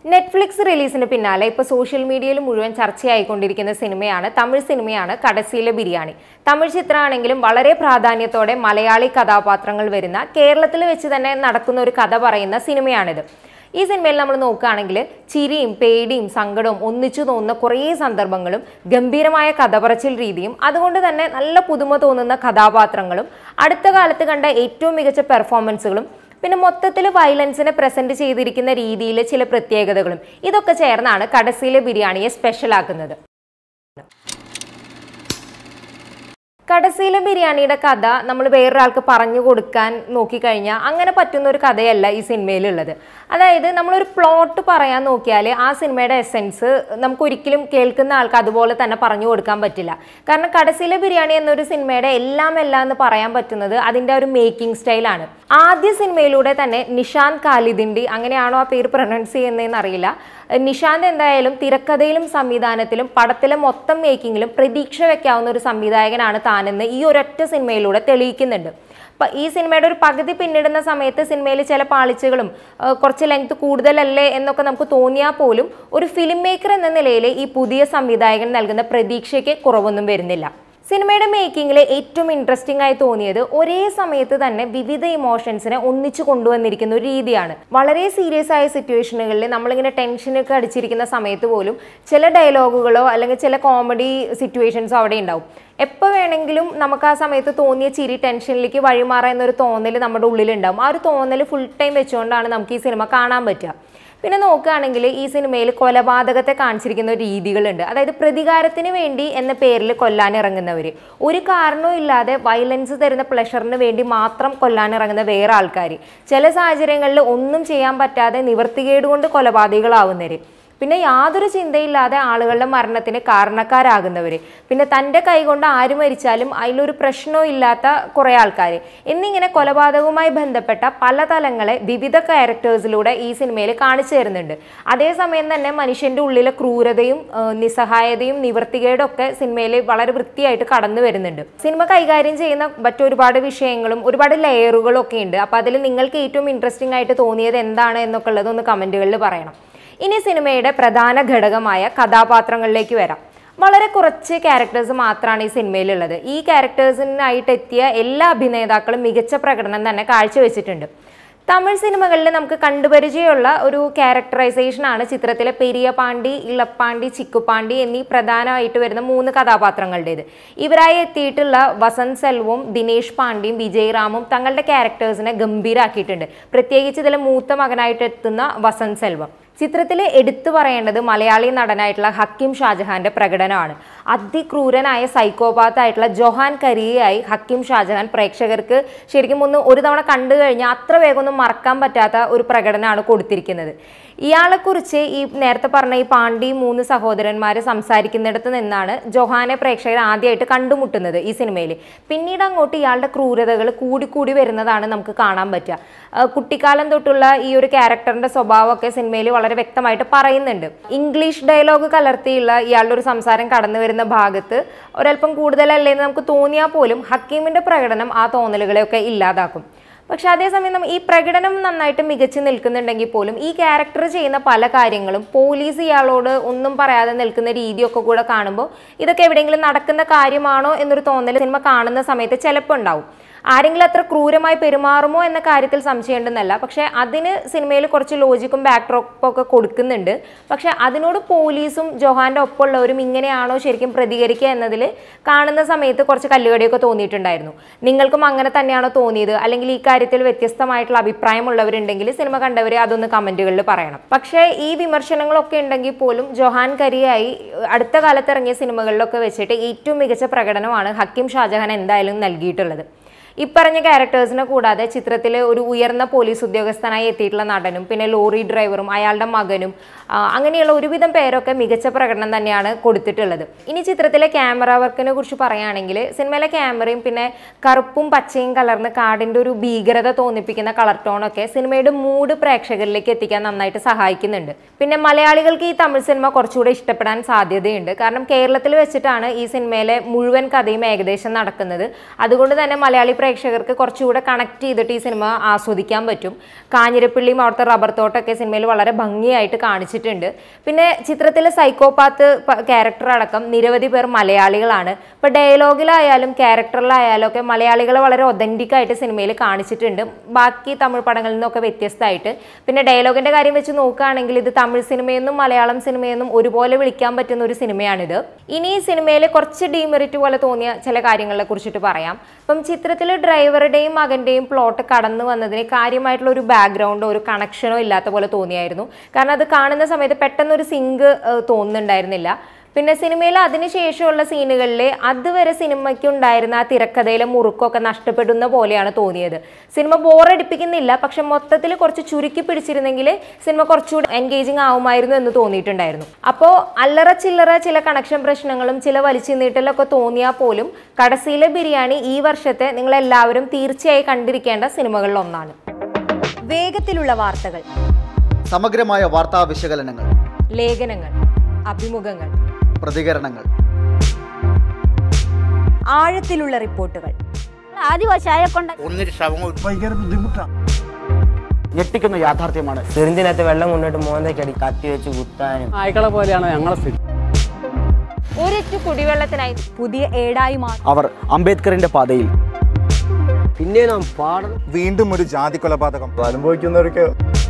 Netflix റിലീസിന് പിന്നാലെ ഇപ്പോൾ സോഷ്യൽ മീഡിയയിൽ മുഴുവൻ ചർച്ചയായിക്കൊണ്ടിരിക്കുന്ന സിനിമയാണ് തമിഴ് സിനിമയാണ് കടസിയിലെ ബിരിയാണി തമിഴ് ചിത്രമാണെങ്കിലും വളരെ പ്രാധാന്യത്തോടെ മലയാളി കഥാപാത്രങ്ങൾ വരുന്ന കേരളത്തിൽ വെച്ച് തന്നെ നടക്കുന്ന ഒരു കഥ പറയുന്ന സിനിമയാണിത് ഈ സിനിമയിൽ നമ്മൾ നോക്കുകയാണെങ്കിൽ ചിരിയും പേടിയും സങ്കടവും ഒന്നിച്ചു തോന്നുന്ന കുറേ സന്ദർഭങ്ങളും ഗംഭീരമായ കഥ പറച്ചിൽ രീതിയും അതുകൊണ്ട് തന്നെ നല്ല പുതുമ തോന്നുന്ന കഥാപാത്രങ്ങളും അടുത്ത കാലത്ത് കണ്ട ഏറ്റവും മികച്ച പെർഫോമൻസുകളും പിന്നെ മൊത്തത്തിൽ വയലൻസിനെ പ്രസന്റ് ചെയ്തിരിക്കുന്ന രീതിയിൽ ചില പ്രത്യേകതകളും ഇതൊക്കെ ചേർന്നാണ് കടസിയിലെ ബിരിയാണിയെ സ്പെഷ്യൽ ആക്കുന്നത് കടസിയിലെ ബിരിയാണിയുടെ കഥ നമ്മൾ വേറൊരാൾക്ക് പറഞ്ഞു കൊടുക്കാൻ നോക്കിക്കഴിഞ്ഞാൽ അങ്ങനെ പറ്റുന്ന ഒരു കഥയല്ല ഈ സിനിമയിലുള്ളത് അതായത് നമ്മളൊരു പ്ലോട്ട് പറയാൻ നോക്കിയാൽ ആ സിനിമയുടെ എസെൻസ് നമുക്ക് ഒരിക്കലും കേൾക്കുന്ന ആൾക്ക് അതുപോലെ തന്നെ പറഞ്ഞു കൊടുക്കാൻ പറ്റില്ല കാരണം കടസിയിലെ ബിരിയാണി എന്നൊരു സിനിമയുടെ എല്ലാം എല്ലാം എന്ന് പറയാൻ പറ്റുന്നത് അതിൻ്റെ ഒരു മേക്കിംഗ് സ്റ്റൈലാണ് ആദ്യ സിനിമയിലൂടെ തന്നെ നിഷാന്ത് ഖാലിദിൻ്റെ അങ്ങനെയാണോ ആ പേര് പ്രൊനൗൺസ് ചെയ്യുന്നതെന്ന് അറിയില്ല നിഷാന്ത് എന്തായാലും തിരക്കഥയിലും സംവിധാനത്തിലും പടത്തിലെ മൊത്തം മേക്കിങ്ങിലും പ്രതീക്ഷ വെക്കാവുന്ന ഒരു സംവിധായകനാണ് താനെന്ന് ഈ ഒരൊറ്റ സിനിമയിലൂടെ തെളിയിക്കുന്നുണ്ട് അപ്പം ഈ സിനിമയുടെ ഒരു പകുതി പിന്നിടുന്ന സമയത്ത് സിനിമയിൽ ചില പാളിച്ചകളും ആ, കുറച്ച് ലെങ്ത് കൂടുതലല്ലേ എന്നൊക്കെ നമുക്ക് തോന്നിയാൽ പോലും ഒരു ഫിലിം മേക്കർ എന്ന നിലയിൽ ഈ പുതിയ സംവിധായകൻ നൽകുന്ന പ്രതീക്ഷയ്ക്ക് കുറവൊന്നും വരുന്നില്ല സിനിമയുടെ മേക്കിങ്ങിൽ ഏറ്റവും ഇൻട്രസ്റ്റിംഗ് ആയി തോന്നിയത് ഒരേ സമയത്ത് തന്നെ വിവിധ ഇമോഷൻസിനെ ഒന്നിച്ചു കൊണ്ടുവന്നിരിക്കുന്ന ഒരു രീതിയാണ് വളരെ സീരിയസ് ആയ സിറ്റുവേഷനുകളിൽ നമ്മളിങ്ങനെ ടെൻഷനൊക്കെ അടിച്ചിരിക്കുന്ന സമയത്ത് പോലും ചില ഡയലോഗുകളോ അല്ലെങ്കിൽ ചില കോമഡി സിറ്റുവേഷൻസോ അവിടെ ഉണ്ടാവും എപ്പോൾ വേണമെങ്കിലും നമുക്ക് ആ സമയത്ത് തോന്നിയ ചിരി ടെൻഷനിലേക്ക് വഴിമാറാ എന്നൊരു തോന്നൽ നമ്മുടെ ഉള്ളിലുണ്ടാവും ആ ഒരു തോന്നൽ ഫുൾ ടൈം വെച്ചുകൊണ്ടാണ് നമുക്ക് ഈ സിനിമ കാണാൻ പറ്റുക പിന്നെ നോക്കുകയാണെങ്കിൽ ഈ സിനിമയിൽ കൊലപാതകത്തെ കാണിച്ചിരിക്കുന്ന ഒരു രീതികളുണ്ട് അതായത് പ്രതികാരത്തിന് വേണ്ടി എന്ന പേരിൽ കൊല്ലാൻ ഇറങ്ങുന്നവർ ഒരു കാരണവും ഇല്ലാതെ വയലൻസ് തരുന്ന പ്ലഷറിന് വേണ്ടി മാത്രം കൊല്ലാൻ ഇറങ്ങുന്ന വേറെ ആൾക്കാർ ചില സാഹചര്യങ്ങളിൽ ഒന്നും ചെയ്യാൻ പറ്റാതെ നിവർത്തികേട് കൊണ്ട് കൊലപാതകളാവുന്നവർ പിന്നെ യാതൊരു ചിന്തയില്ലാതെ ആളുകളുടെ മരണത്തിന് കാരണക്കാരാകുന്നവർ പിന്നെ തൻ്റെ കൈകൊണ്ട് ആര് മരിച്ചാലും അതിലൊരു പ്രശ്നവും ഇല്ലാത്ത കുറേ ആൾക്കാർ എന്നിങ്ങനെ കൊലപാതകവുമായി ബന്ധപ്പെട്ട പല തലങ്ങളെ വിവിധ ക്യാരക്ടേഴ്സിലൂടെ ഈ സിനിമയിൽ കാണിച്ചു തരുന്നുണ്ട് അതേസമയം തന്നെ മനുഷ്യൻ്റെ ഉള്ളിലെ ക്രൂരതയും ആ, നിസ്സഹായതയും നിവൃത്തികേടും ഒക്കെ സിനിമയിൽ വളരെ വൃത്തിയായിട്ട് കടന്നു വരുന്നുണ്ട് സിനിമ കൈകാര്യം ചെയ്യുന്ന മറ്റൊരുപാട് വിഷയങ്ങളും ഒരുപാട് ലെയറുകളും ഒക്കെ ഉണ്ട് അപ്പോൾ അതിൽ നിങ്ങൾക്ക് ഏറ്റവും ഇൻട്രസ്റ്റിംഗ് ആയിട്ട് തോന്നിയത് എന്താണ് എന്നൊക്കെ ഉള്ളത് ഒന്ന് കമൻറ്റുകളിൽ പറയണം ഇനി സിനിമയുടെ പ്രധാന ഘടകമായ കഥാപാത്രങ്ങളിലേക്ക് വരാം വളരെ കുറച്ച് ക്യാരക്ടേഴ്സ് മാത്രമാണ് ഈ സിനിമയിലുള്ളത് ഈ ക്യാരക്ടേഴ്സിനായിട്ട് എത്തിയ എല്ലാ അഭിനേതാക്കളും മികച്ച പ്രകടനം തന്നെ കാഴ്ചവെച്ചിട്ടുണ്ട് തമിഴ് സിനിമകളിൽ നമുക്ക് കണ്ടുപരിചയമുള്ള ഒരു ക്യാരക്ടറൈസേഷൻ ആണ് ചിത്രത്തിലെ പെരിയ പാണ്ടി ഇളപ്പാണ്ടി ചിക്കുപാണ്ടി എന്നീ പ്രധാനമായിട്ട് വരുന്ന മൂന്ന് കഥാപാത്രങ്ങളുടേത് ഇവരായി എത്തിയിട്ടുള്ള വസന്ത് സെൽവും ദിനേഷ് പാണ്ഡ്യയും വിജയറാമും തങ്ങളുടെ ക്യാരക്ടേഴ്സിനെ ഗംഭീരാക്കിയിട്ടുണ്ട് പ്രത്യേകിച്ച് ഇതിലെ മൂത്ത മകനായിട്ട് എത്തുന്ന വസന്ത് സെൽവം ചിത്രത്തിൽ എടുത്തു പറയേണ്ടത് മലയാളി നടനായിട്ടുള്ള ഹക്കിം ഷാജഹാന്റെ പ്രകടനമാണ് അതിക്രൂരനായ സൈക്കോപാത്ത് ആയിട്ടുള്ള ജൊഹാൻ കരിയയായി ഹക്കിം ഷാജഹാൻ പ്രേക്ഷകർക്ക് ശരിക്കും ഒന്ന് ഒരു തവണ കണ്ടു കഴിഞ്ഞാൽ അത്ര വേഗം ഒന്നും മറക്കാൻ പറ്റാത്ത ഒരു പ്രകടനമാണ് കൊടുത്തിരിക്കുന്നത് ഇയാളെക്കുറിച്ച് ഈ നേരത്തെ പറഞ്ഞ ഈ പാണ്ഡി മൂന്ന് സഹോദരന്മാർ സംസാരിക്കുന്നിടത്ത് നിന്നാണ് ജൊഹാനെ പ്രേക്ഷകർ ആദ്യമായിട്ട് കണ്ടുമുട്ടുന്നത് ഈ സിനിമയിൽ പിന്നീട് അങ്ങോട്ട് ഇയാളുടെ ക്രൂരതകൾ കൂടിക്കൂടി വരുന്നതാണ് നമുക്ക് കാണാൻ പറ്റുക ആ, കുട്ടിക്കാലം തൊട്ടുള്ള ഈ ഒരു ക്യാരക്ടറിന്റെ സ്വഭാവമൊക്കെ സിനിമയിൽ വളരെ വ്യക്തമായിട്ട് പറയുന്നുണ്ട് ഇംഗ്ലീഷ് ഡയലോഗ് കലർത്തിയുള്ള ഇയാളുടെ ഒരു സംസാരം കടന്നു വരുന്ന ഭാഗത്ത് ഒരല്പം കൂടുതലല്ലേ എന്ന് നമുക്ക് തോന്നിയാൽ പോലും ഹക്കീമിന്റെ പ്രകടനം ആ തോന്നലുകളെയൊക്കെ ഇല്ലാതാക്കും പക്ഷെ അതേസമയം നമ്മ ഈ പ്രകടനം നന്നായിട്ട് മികച്ചു നിൽക്കുന്നുണ്ടെങ്കിൽ പോലും ഈ ക്യാരക്ടർ ചെയ്യുന്ന പല കാര്യങ്ങളും പോലീസ് ഇയാളോട് ഒന്നും പറയാതെ നിൽക്കുന്ന രീതിയൊക്കെ കൂടെ കാണുമ്പോൾ ഇതൊക്കെ എവിടെയെങ്കിലും നടക്കുന്ന കാര്യമാണോ എന്നൊരു തോന്നൽ സിനിമ കാണുന്ന സമയത്ത് ചിലപ്പോൾ ഉണ്ടാവും ആരെങ്കിലും അത്ര ക്രൂരമായി പെരുമാറുമോ എന്ന കാര്യത്തിൽ സംശയമുണ്ടെന്നല്ല പക്ഷേ അതിന് സിനിമയിൽ കുറച്ച് ലോജിക്കും ബാക്ക്ഡ്രോപ്പും ഒക്കെ കൊടുക്കുന്നുണ്ട് പക്ഷെ അതിനോട് പോലീസും ജോഹാന്റെ ഒപ്പമുള്ളവരും ഇങ്ങനെയാണോ ശരിക്കും പ്രതികരിക്കുക എന്നതിൽ കാണുന്ന സമയത്ത് കുറച്ച് കല്ലുകടിയൊക്കെ തോന്നിയിട്ടുണ്ടായിരുന്നു നിങ്ങൾക്കും അങ്ങനെ തന്നെയാണോ തോന്നിയത് അല്ലെങ്കിൽ ഈ കാര്യത്തിൽ വ്യത്യസ്തമായിട്ടുള്ള അഭിപ്രായമുള്ളവരുണ്ടെങ്കിൽ സിനിമ കണ്ടവരെ അതൊന്ന് കമന്റുകളിൽ പറയണം പക്ഷേ ഈ വിമർശനങ്ങളൊക്കെ ഉണ്ടെങ്കിൽ പോലും ജൊഹാൻ കരിയായി അടുത്ത കാലത്ത് ഇറങ്ങിയ സിനിമകളിലൊക്കെ വെച്ചിട്ട് ഏറ്റവും മികച്ച പ്രകടനമാണ് ഹക്കിം ഷാജഹാൻ എന്തായാലും നൽകിയിട്ടുള്ളത് ഇപ്പറഞ്ഞ ക്യാരക്ടേഴ്സിനെ കൂടാതെ ചിത്രത്തിൽ ഒരു ഉയർന്ന പോലീസ് ഉദ്യോഗസ്ഥനായി എത്തിയിട്ടുള്ള നടനും പിന്നെ ലോറി ഡ്രൈവറും അയാളുടെ മകനും ആ, അങ്ങനെയുള്ള ഒരുവിധം പേരൊക്കെ മികച്ച പ്രകടനം തന്നെയാണ് കൊടുത്തിട്ടുള്ളത് ഇനി ചിത്രത്തിലെ ക്യാമറ വർക്കിനെ കുറിച്ച് പറയുകയാണെങ്കിൽ സിനിമയിലെ ക്യാമറയും പിന്നെ കറുപ്പും പച്ചയും കലർന്ന് കാടിൻ്റെ ഒരു ഭീകരത തോന്നിപ്പിക്കുന്ന കളർ ടോണൊക്കെ സിനിമയുടെ മൂഡ് പ്രേക്ഷകരിലേക്ക് എത്തിക്കാൻ നന്നായിട്ട് സഹായിക്കുന്നുണ്ട് പിന്നെ മലയാളികൾക്ക് ഈ തമിഴ് സിനിമ കുറച്ചുകൂടെ ഇഷ്ടപ്പെടാൻ സാധ്യതയുണ്ട് കാരണം കേരളത്തിൽ വെച്ചിട്ടാണ് ഈ സിനിമയിലെ മുഴുവൻ കഥയും ഏകദേശം നടക്കുന്നത് അതുകൊണ്ട് തന്നെ മലയാളി പ്രേക്ഷകർക്ക് കുറച്ചുകൂടെ കണക്ട് ചെയ്തിട്ട് ഈ സിനിമ ആസ്വദിക്കാൻ പറ്റും കാഞ്ഞിരപ്പള്ളിയും അവിടുത്തെ റബ്ബർ തോട്ടമൊക്കെ സിനിമയിൽ വളരെ ഭംഗിയായിട്ട് കാണിച്ചിട്ടുണ്ട് പിന്നെ ചിത്രത്തിലെ സൈക്കോപാത്ത് ക്യാരക്ടർ അടക്കം നിരവധി പേർ മലയാളികളാണ് ഇപ്പൊ ഡയലോഗിലായാലും ക്യാരക്ടറിലായാലും ഒക്കെ മലയാളികളെ വളരെ ഒതന്റിക് ആയിട്ട് സിനിമയിൽ കാണിച്ചിട്ടുണ്ട് ബാക്കി തമിഴ് പടങ്ങളിൽ നിന്നൊക്കെ വ്യത്യസ്തമായിട്ട് പിന്നെ ഡയലോഗിന്റെ കാര്യം വെച്ച് നോക്കുകയാണെങ്കിൽ ഇത് തമിഴ് സിനിമയെന്നും മലയാളം സിനിമയെന്നും ഒരുപോലെ വിളിക്കാൻ പറ്റുന്ന ഒരു സിനിമയാണിത് ഇനി ഈ സിനിമയിൽ കുറച്ച് ഡീമെറിറ്റ് പോലെ തോന്നിയ ചില കാര്യങ്ങളെ കുറിച്ചിട്ട് പറയാം ഇപ്പം ചിത്രത്തിൽ ഡ്രൈവറുടെയും മകന്റെയും പ്ലോട്ട് കടന്നു വന്നതിന് കാര്യമായിട്ടുള്ള ഒരു ബാക്ക്ഗ്രൗണ്ടോ ഒരു കണക്ഷനോ ഇല്ലാത്ത പോലെ തോന്നിയായിരുന്നു കാരണം അത് കാണുന്ന സമയത്ത് പെട്ടെന്ന് ഒരു സിങ്ക് തോന്നുന്നുണ്ടായിരുന്നില്ല പിന്നെ സിനിമയിൽ അതിനുശേഷമുള്ള സീനുകളിൽ അതുവരെ സിനിമയ്ക്ക് ഉണ്ടായിരുന്ന ആ തിരക്കഥയിലെ മുറുക്കൊക്കെ നഷ്ടപ്പെടുന്ന പോലെയാണ് തോന്നിയത് സിനിമ ബോറടിപ്പിക്കുന്നില്ല പക്ഷെ മൊത്തത്തിൽ കുറച്ച് ചുരുക്കി പിടിച്ചിരുന്നെങ്കിൽ സിനിമ കുറച്ചുകൂടി എൻഗേജിങ് ആവുമായിരുന്നു എന്ന് തോന്നിയിട്ടുണ്ടായിരുന്നു അപ്പോൾ അല്ലറ ചില്ലറ ചില കണക്ഷൻ പ്രശ്നങ്ങളും ചില വലിച്ചു നീട്ടലൊക്കെ തോന്നിയാൽ പോലും കടസിയിലെ ബിരിയാണി ഈ വർഷത്തെ നിങ്ങളെല്ലാവരും തീർച്ചയായും കണ്ടിരിക്കേണ്ട സിനിമകളിൽ ഒന്നാണ് വേഗത്തിലുള്ള വാർത്തകൾ സമഗ്രമായ വാർത്താ വിശകലനങ്ങൾ ലേഖനങ്ങൾ അഭിമുഖങ്ങൾ പ്രതികരണങ്ങൾ ആഴത്തിലുള്ള റിപ്പോർട്ടുകൾ ആദിവാസിയായ കൊണ്ട് ഞെട്ടിക്കുന്ന യാഥാർത്ഥ്യമാണ് ചെറുതിനകത്ത് വെള്ളം കൊണ്ടിട്ട് മോന്തയ്ക്കടി കത്തി വെച്ച് കുത്താനും നായ്ക്കളെ പോലെയാണ് ഞങ്ങളെ സ്ഥിതി ഒരിറ്റു കുടിവെള്ളത്തിനായി പുതിയ ഏടായി മാറി അവർ അംബേദ്കറിന്റെ പാതയിൽ പിന്നെ നാം പാടം വീണ്ടും ഒരു ജാതി കൊലപാതകം അനുഭവിക്കുന്നവർക്ക്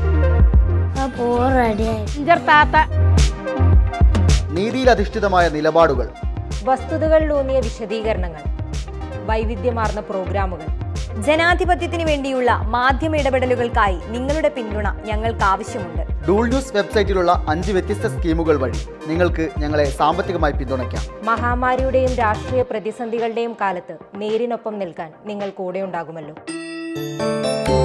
നീതിയിലധിഷ്ഠിതമായ നിലപാടുകൾ വസ്തുതകളിലൂന്നിയ വിശദീകരണങ്ങൾ വൈവിധ്യമാർന്ന പ്രോഗ്രാമുകൾ ജനാധിപത്യത്തിന് വേണ്ടിയുള്ള മാധ്യമ ഇടപെടലുകൾക്കായി നിങ്ങളുടെ പിന്തുണ ഞങ്ങൾക്ക് ആവശ്യമുണ്ട് ഡൂൾ ന്യൂസ് വെബ്സൈറ്റിലുള്ള അഞ്ച് വ്യത്യസ്ത സ്കീമുകൾ വഴി നിങ്ങൾക്ക് ഞങ്ങളെ സാമ്പത്തികമായി പിന്തുണയ്ക്കാം മഹാമാരിയുടെയും രാഷ്ട്രീയ പ്രതിസന്ധികളുടെയും കാലത്ത് നേരിനൊപ്പം നിൽക്കാൻ നിങ്ങൾ കൂടെ ഉണ്ടാകുമല്ലോ